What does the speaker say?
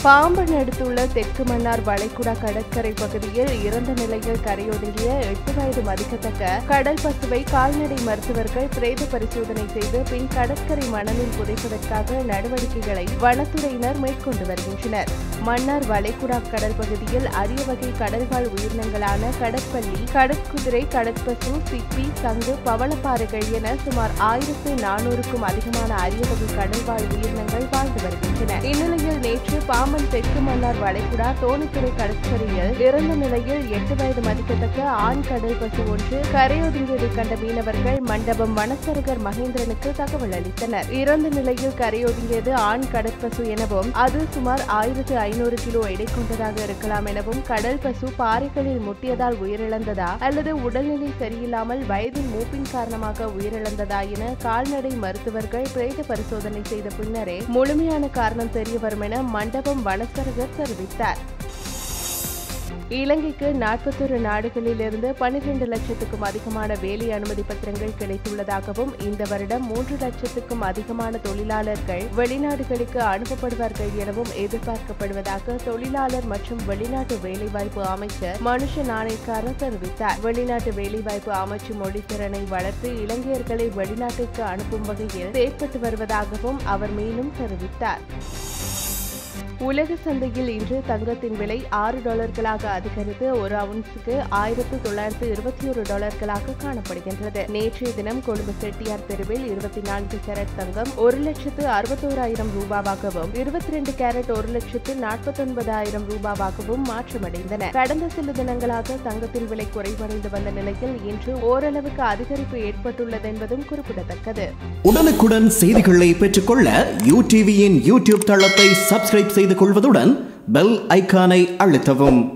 பாம்பன் அடுத்துள்ள தெற்கு மன்னார் வளைகுடா கடற்கரை பகுதியில் இறந்த நிலையில் கரையொதுங்கிய எட்டு வயது மதிக்கத்தக்க கடல் பசுவை கால்நடை மருத்துவர்கள் பிரேத பரிசோதனை செய்து பின் கடற்கரை மணலில் புதைப்பதற்காக நடவடிக்கைகளை வனத்துறையினர் மேற்கொண்டு வருகின்றனர் மன்னார் வளைகுடா கடல் பகுதியில் அரிய வகை கடல்வாழ் உயிரினங்களான கடற்பள்ளி கடற்குதிரை கடற்பசு சிப்பி சங்கு பவளப்பாறைகள் என சுமார் ஆயிரத்து நானூறுக்கும் அதிகமான அரிய வகை கடல்வாழ் உயிரினங்கள் வாழ்ந்து வருகின்றன இந்நிலையில் நேற்று பாம்பன் தெற்கு மன்னார் வளைகுடா தோணித்துறை கடற்கரையில் இறந்த நிலையில் எட்டு வயது மதிக்கத்தக்க ஆண் கடல் பசு ஒன்று கரையொதுங்கியதை கண்ட மீனவர்கள் மண்டபம் வனச்சரகர் மகேந்திரனுக்கு தகவல் அளித்தனர் இறந்த நிலையில் கரையொதுங்கியது ஆண் கடற்பசு எனவும் அது சுமார் ஆயிரத்து ஐநூறு கிலோ எடை கொண்டதாக இருக்கலாம் எனவும் கடல் பசு பாறைகளில் முட்டியதால் உயிரிழந்ததா அல்லது உடல்நிலை சரியில்லாமல் வயதின் மூப்பின் காரணமாக உயிரிழந்ததா என கால்நடை மருத்துவர்கள் பிரேத பரிசோதனை செய்த பின்னரே முழுமையான காரணம் தெரிய வரும் என மண்டபம் வனச்சரகர் தெரிவித்தார் இலங்கைக்கு நாற்பத்தொரு நாடுகளிலிருந்து பனிரெண்டு லட்சத்துக்கும் அதிகமான வேலை அனுமதி பத்திரங்கள் கிடைத்துள்ளதாகவும் இந்த வருடம் மூன்று லட்சத்துக்கும் அதிகமான தொழிலாளர்கள் வெளிநாடுகளுக்கு அனுப்பப்படுவார்கள் எனவும் எதிர்பார்க்கப்படுவதாக தொழிலாளர் மற்றும் வெளிநாட்டு வேலைவாய்ப்பு அமைச்சர் மனுஷ நாணயக்காரர் தெரிவித்தார் வெளிநாட்டு வேலைவாய்ப்பு அமைச்சு மொழித்திறனை வளர்த்து இலங்கையர்களை வெளிநாட்டிற்கு அனுப்பும் வகையில் செயற்பட்டு வருவதாகவும் அவர் மேலும் தெரிவித்தார் உலக சந்தையில் இன்று தங்கத்தின் விலை ஆறு டாலர்களாக அதிகரித்து ஒரு அவுன்ஸுக்கு ஆயிரத்து தொள்ளாயிரத்து இருபத்தி ஒரு டாலர்களாக காணப்படுகின்றது நேற்றைய தினம் கொழும்பு செட்டியார் தெருவில் இருபத்தி நான்கு கேரட் தங்கம் ஒரு லட்சத்து அறுபத்தோராயிரம் ரூபாவாகவும் இருபத்தி ரெண்டு கேரட் ஒரு லட்சத்து நாற்பத்தொன்பதாயிரம் ரூபாவாகவும் மாற்றமடைந்தன கடந்த சில தினங்களாக தங்கத்தின் விலை குறைவடைந்து வந்த நிலையில் இன்று ஓரளவுக்கு அதிகரிப்பு ஏற்பட்டுள்ளது என்பதும் குறிப்பிடத்தக்கது உடனுக்குடன் செய்திகளை பெற்றுக்கொள்ள யூ டிவியின் யூடியூப் தளத்தை சப்ஸ்கிரைப் செய்து கொள்வதுடன் பெல் ஐகானை அழுத்தவும்